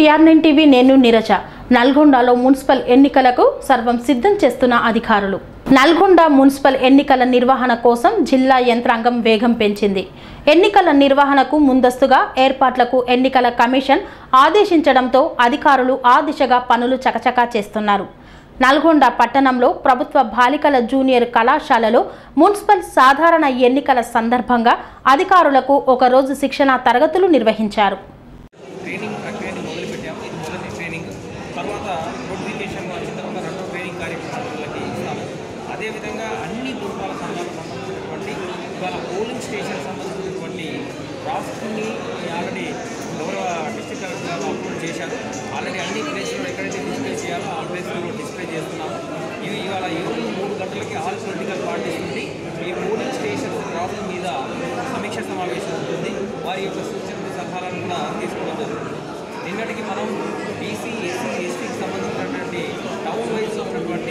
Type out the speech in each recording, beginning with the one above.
TR nine TV నేను నీరజ నల్గొండలో municipal ఎన్నికలకు సర్వం సిద్ధం చేస్తున్న అధికారులు నల్గొండ మున్సిపల్ ఎన్నికల నిర్వహణ కోసం జిల్లా యంత్రాంగం వేగం పెంచింది ఎన్నికల నిర్వహణకు ముందస్తుగా ఏర్పాట్లకు ఎన్నికల కమిషన్ ఆదేశించడంతో అధికారులు ఆ దిశగా పనులు చకచకా చేస్తున్నారు నల్గొండ పట్టణంలో ప్రభుత్వ బాలికల జూనియర్ కళాశాలలో మున్సిపల్ సాధారణ ఎన్నికల సందర్భంగా అధికారులకు ఒకరోజు శిక్షణ తరగతులు నిర్వహించారు ట్రైనింగ్ ప్రక్రియని మొదలుపెట్టాము ఇది మొదటి ట్రైనింగ్ తర్వాత నోటిఫికేషన్ వచ్చిన తర్వాత రెండో ట్రైనింగ్ కార్యక్రమాలు వాళ్ళకి ఇస్తాము అదేవిధంగా అన్ని కుటుంబాల సంఘాలకు సంబంధించినటువంటి ఇవాళ పోలింగ్ స్టేషన్ సంబంధించినటువంటి డ్రాఫ్ట్ని ఆల్రెడీ గౌరవ డిస్ట్రిక్ట్ కలెక్టర్ గారు అప్లోడ్ చేశారు ఆల్రెడీ అన్ని ప్లేస్లో ఎక్కడైతే డిస్ప్లే చేయాలో ఆ ప్లేస్లో డిస్ప్లే చేస్తున్నాము ఇవి ఇవాళ ఈవినింగ్ మూడు గంటలకి ఆల్ పొలిటికల్ పార్టీస్ నుండి ఈ పోలింగ్ స్టేషన్ డ్రాఫ్ట్ మీద సమీక్ష సమావేశం ఉంటుంది వారి యొక్క సూచనలు సలహాలను కూడా తీసుకోవడం జరుగుతుంది నిన్నటికి మనం బీసీ ఎస్సీ ఎస్టీకి సంబంధించినటువంటి టౌన్ వైజ్ ఉన్నటువంటి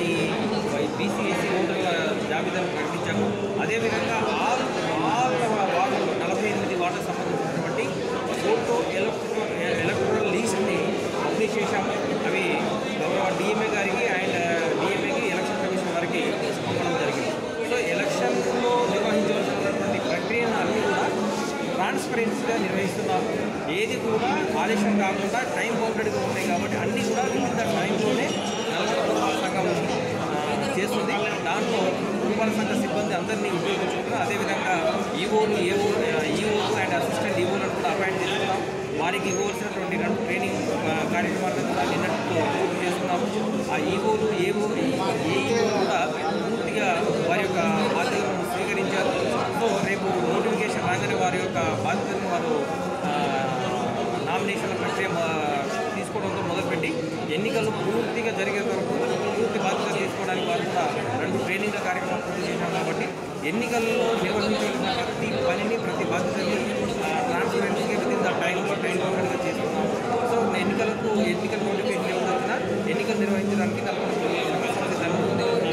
బీసీ ఎస్సీ ఓటర్ల జాబితాను ప్రకటించాము అదేవిధంగా ఆరు ఆరు వార్డులు నలభై ఎనిమిది వార్డులకు సంబంధించినటువంటి ఫోటో ఎలక్ట్రో ఎలక్ట్రల్ లీస్ట్ని పంపిణీ చేశాము అవి గౌరవ డిఎంఏ గారికి అండ్ డిఎంఏకి ఎలక్షన్ కమిషన్ వారికి పంపడం జరిగింది సో ఎలక్షన్లో నిర్వహించవలసినటువంటి ప్రక్రియను అన్నీ కూడా ట్రాన్స్పరెన్సీగా నిర్వహిస్తున్నారు ఏది కూడా ఆలస్యం కాకుండా టైం బౌండెడ్గా ఉన్నాయి కాబట్టి అన్నీ కూడా వివిధ టైంలోనే నల్గొండ పురపాల సంఘం ఆ, చేస్తుంది దాంట్లో పురపాల సంఘ సిబ్బంది అందరినీ ఉపయోగించుకుంటున్నారు అదేవిధంగా ఈఓలు ఏఓ ఈఓలు అండ్ అసిస్టెంట్ ఈఓలను కూడా అపాయింట్ చేస్తున్నాం వారికి ఇవ్వవలసినటువంటి రెండు ట్రైనింగ్ ఆ, కార్యక్రమాలను కూడా నిన్నటితో పూర్తి చేస్తున్నాము ఆ ఈఓలు ఏఓ ఏఈఓలు కూడా పూర్తిగా వారి యొక్క బాధ్యతలను స్వీకరించారు సో రేపు నోటిఫికేషన్ రాగానే వారి యొక్క బాధ్యతలను వారు ఆ, నామినేషన్ల ప్రక్రియ ఆ, తీసుకోవడంతో మొదలుపెట్టి ఎన్నికలు పూర్తిగా జరిగే వరకు పూర్తి బాధ్యత తీసుకోవడానికి వారు కూడా రెండు ట్రైనింగ్ల కార్యక్రమం పూర్తి చేశాం కాబట్టి ఎన్నికల్లో నిర్వహించాల్సిన ప్రతి పనిని ప్రతి బాధ్యతని ట్రాన్స్పరెన్సీగా విత్ ఇన్ ద టైంలో టైం బౌండెడ్గా చేస్తున్నాము సో ఎన్నికలకు ఎన్నికల నోటిఫికేషన్ ఎవరు వచ్చినా ఎన్నికలు నిర్వహించడానికి నల్గొండ పోలీసులు సిద్ధంగా ఉంది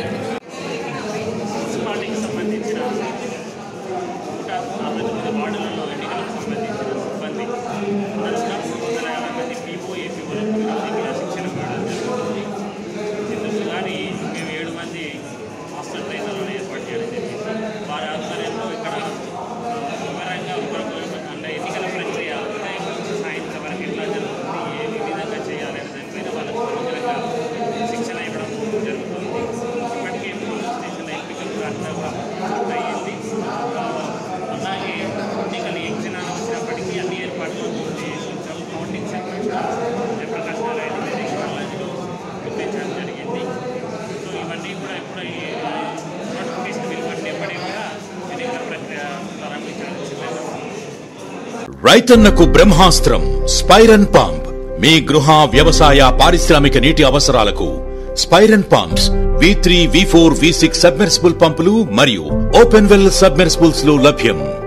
మున్సిపాలిటీకి సంబంధించిన నూట అరవై తొమ్మిది వార్డులలో ఎన్నికలకు సంబంధించిన సిబ్బంది అందరూ కూడా మూడు వందల యాభై మంది పీఓ ఏపీఓలకు దగ్గర శిక్షణ ఇవ్వడం జరుగుతుంది ఇందుకు కానీ మేము ఏడు మంది హాస్టల్ ట్రైనర్లను ఏర్పాటు చేయడం జరిగింది వారి ఆధ్వర్యంలో ఇక్కడ వివరంగా ఒకరికి అంటే ఎన్నికల ప్రక్రియ ఉదయం నుంచి సాయంత్రం వరకు ఎట్లా జరుగుతుంది ఏ విధంగా చేయాలి అనే దానిపైన వాళ్ళకు సమగ్రంగా శిక్షణ ఇవ్వడం జరుగుతుంది ఇప్పటికే పోలీస్ స్టేషన్ ఎంపికలు కూడా అట్లా పూర్తయింది ఆ, అలాగే ఎన్నికలు ఎగ్జిన్ అని వచ్చినప్పటికీ అన్ని ఏర్పాట్లు పూర్తి చేసి ఉంచాం కౌంటింగ్ సెంటర్ కూడా జయప్రకాష్ నారాయణ మెడికల్ కాలేజీలో గుర్తించడం జరిగింది సో ఇవన్నీ కూడా ఇప్పుడు ఈ నోటిఫికేషన్ వెలువడినప్పటికీ కూడా ఎన్నికల ప్రక్రియ ప్రారంభించడం సిద్ధంగా ఉంది. రైతన్నకు బ్రహ్మాస్త్రం స్పైరన్ పంప్ మీ గృహ వ్యవసాయ పారిశ్రామిక నీటి అవసరాలకు స్పైరన్ pumps V three V four V six submersible పంపులు మరియు ఓపెన్ వెల్ సబ్మెర్సిబుల్స్ లో లభ్యం